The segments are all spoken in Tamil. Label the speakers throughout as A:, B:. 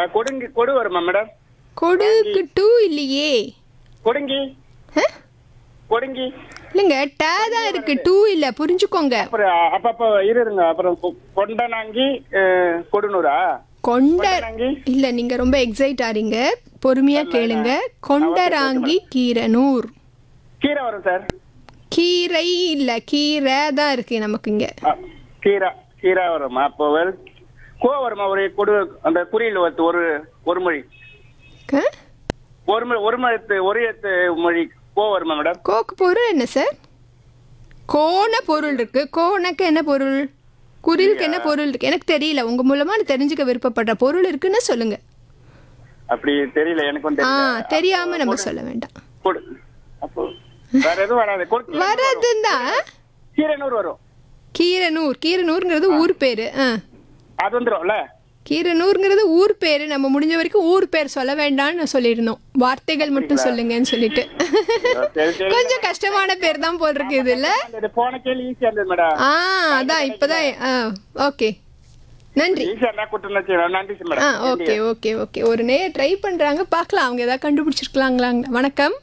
A: கொடுங்கி கொடு வருமா மேடம்
B: கொடுக்கு டூ இல்லையே
A: கொடுங்கி
B: ஆ?
A: கொடுங்கி
B: இல்லைங்க டே தான் இருக்கு டூ இல்ல புரிஞ்சுக்கோங்க
A: அப்புறம் அப்பப்போ இருங்க அப்புறம் கொ- கொண்டனாங்கி அஹ், கொடுநூறா
B: கொண்ட
A: கொண்டனாங்கி
B: இல்ல நீங்க ரொம்ப எக்ஸைட் ஆறீங்க பொறுமையா கேளுங்க கொண்டராங்கி கீரனூர்
A: கீரை வரும் சார்
B: கீரை இல்ல கீரை தான் இருக்கு நமக்கு இங்க
A: அ, கீரை கீரை வருமா அப்போ வெறும் கோ வருமா ஒரு கொடு அந்த குறியில் வந்து ஒரு ஒரு மொழி
B: ஆ?
A: ஒரு மொழி ஒரு மொழி ஒரு எழுத்து மொழி கோ வருமா மேடம்
B: கோக்கு பொருள் என்ன சார் கோண பொருள் இருக்கு கோணக்கு என்ன பொருள் குரிலுக்கு என்ன பொருள் இருக்கு எனக்கு தெரியல உங்க மூலமா நான் தெரிஞ்சுக்க விருப்பப்படுற பொருள் இருக்குன்னு சொல்லுங்க
A: அப்படி தெரியல எனக்கும்
B: ஆ
A: தெரியல
B: தெரியாம நம்ம சொல்ல வேண்டாம்
A: கொடு அப்போ வேற எதுவும் வராது கொடு
B: வரதுதான்
A: கீரைநூறு வரும்
B: கீரனூர் கீரனூர்ங்கிறது ஊர் பேரு ஆ
A: அது வந்துரும்ல
B: கீரனூர்ங்கிறது ஊர் பேரு நம்ம முடிஞ்ச வரைக்கும் ஊர் பேர் சொல்ல வேண்டாம்னு சொல்லியிருந்தோம் வார்த்தைகள் மட்டும் சொல்லுங்கன்னு சொல்லிட்டு
A: சரி சரி
B: கொஞ்சம் கஷ்டமான பேர் தான் போல் இருக்கு இதுல
A: அந்த போன கேள்வி ஈஸியா இருந்தது மேடம்
B: ஆ அதான் இப்பதான் ஆ ஓகே நன்றி
A: ஈஸியா இருந்தா கொடுத்துருந்தா நன்றி
B: ஆ
A: மேடம்
B: ஓகே ஓகே ஓகே ஒரு நே ட்ரை பண்றாங்க பார்க்கலாம் அவங்க ஏதாவது கண்டுபிடிச்சிருக்கலாங்களா வணக்கம்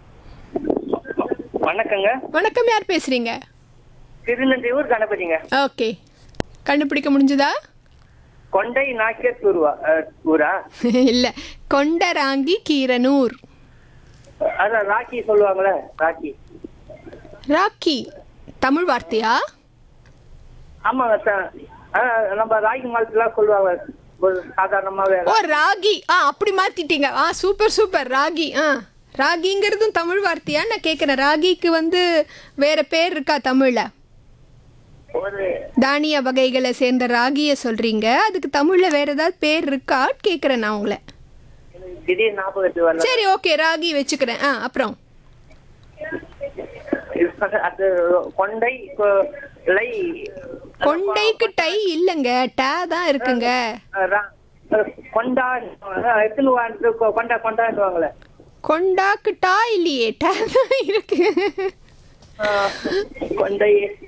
C: வணக்கங்க
B: வணக்கம் யார் பேசுறீங்க
C: திருநெல்வேலூர் கணபதிங்க
B: ஓகே கண்டுபிடிக்க முடிஞ்சதா
C: கொண்டை நாக்கியர் ஊருவா அஹ், ஊரா
B: இல்ல கொண்டராங்கி கீரனூர்
C: அதான் ராக்கி சொல்லுவாங்களே ராக்கி
B: ராக்கி தமிழ் வார்த்தையா
C: ஆமாங்க சார் அஹ், நம்ம ராகி மாலத்துலாம் சொல்லுவாங்க ஒரு சாதாரணமாவே
B: ஓ ராகி ஆ அப்படி மாத்திட்டீங்க ஆ சூப்பர் சூப்பர் ராகி ஆ ராகிங்கிறதும் தமிழ் வார்த்தையா நான் கேட்குறேன் ராகிக்கு வந்து வேற பேர் இருக்கா தமிழ்ல
C: ஒரு
B: தானிய வகைகளை சேர்ந்த ராகியை சொல்றீங்க அதுக்கு தமிழ்ல வேற ஏதாவது பேர் இருக்கா கேட்குறேன் நான் உங்களை
C: எனக்கு திடீர் ஞாபகத்துக்கு வரல
B: சரி ஓகே ராகி வச்சுக்கிறேன் ஆ அப்புறம்
C: அது கொண்டை கொ- லை
B: கொண்டைக்கு டை இல்லைங்க டே தான் இருக்குங்க
C: அஹ், ரா- அஹ், கொண்டா அஹ், எத்தனை வாண்டு கொ- கொண்டா கொண்டாடுவாங்களே
B: கொண்டாக்கு டா இல்லையே டே தான் இருக்கு
C: அஹ், கொண்டை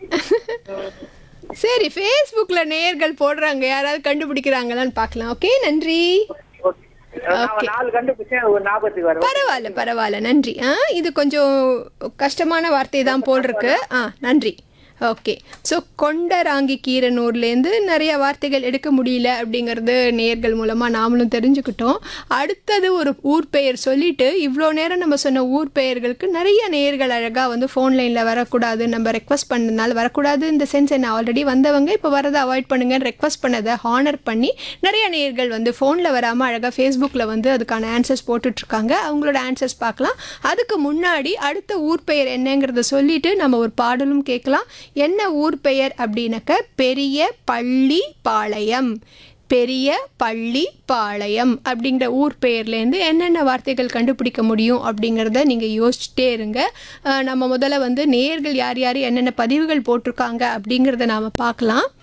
B: சரி ஃபேஸ்புக்ல நேயர்கள் போடுறாங்க யாராவது கண்டுபிடிக்கிறாங்களான்னு பார்க்கலாம் ஓகே நன்றி
C: நான் நாலு கண்டுபிடிச்சேன் ஒரு ஞாபகத்துக்கு வரும்
B: பரவாயில்ல பரவாயில்ல நன்றி ஆ இது கொஞ்சம் கஷ்டமான வார்த்தை தான் போல் இருக்கு ஆ நன்றி ஓகே ஸோ கொண்டராங்கி கீரனூர்லேருந்து நிறைய வார்த்தைகள் எடுக்க முடியல அப்படிங்கிறது நேர்கள் மூலமாக நாமளும் தெரிஞ்சுக்கிட்டோம் அடுத்தது ஒரு ஊர் பெயர் சொல்லிட்டு இவ்வளோ நேரம் நம்ம சொன்ன ஊர் பெயர்களுக்கு நிறைய நேர்கள் அழகாக வந்து ஃபோன் லைனில் வரக்கூடாது நம்ம ரெக்வஸ்ட் பண்ணதுனால வரக்கூடாது இந்த சென்ஸ் என்ன ஆல்ரெடி வந்தவங்க இப்போ வரதை அவாய்ட் பண்ணுங்கன்னு ரெக்வஸ்ட் பண்ணதை ஹானர் பண்ணி நிறைய நேர்கள் வந்து ஃபோனில் வராமல் அழகாக ஃபேஸ்புக்கில் வந்து அதுக்கான ஆன்சர்ஸ் போட்டுட்ருக்காங்க அவங்களோட ஆன்சர்ஸ் பார்க்கலாம் அதுக்கு முன்னாடி அடுத்த ஊர் பெயர் என்னங்கிறத சொல்லிட்டு நம்ம ஒரு பாடலும் கேட்கலாம் என்ன ஊர் பெயர் அப்படின்னாக்க பெரிய பள்ளி பாளையம் பெரிய பள்ளி பாளையம் அப்படிங்கிற ஊர் பெயர்லேருந்து என்னென்ன வார்த்தைகள் கண்டுபிடிக்க முடியும் அப்படிங்கிறத நீங்கள் யோசிச்சுட்டே இருங்க அஹ் நம்ம முதல்ல வந்து நேர்கள் யார் யார் என்னென்ன பதிவுகள் போட்டிருக்காங்க அப்படிங்கிறத நாம் பார்க்கலாம்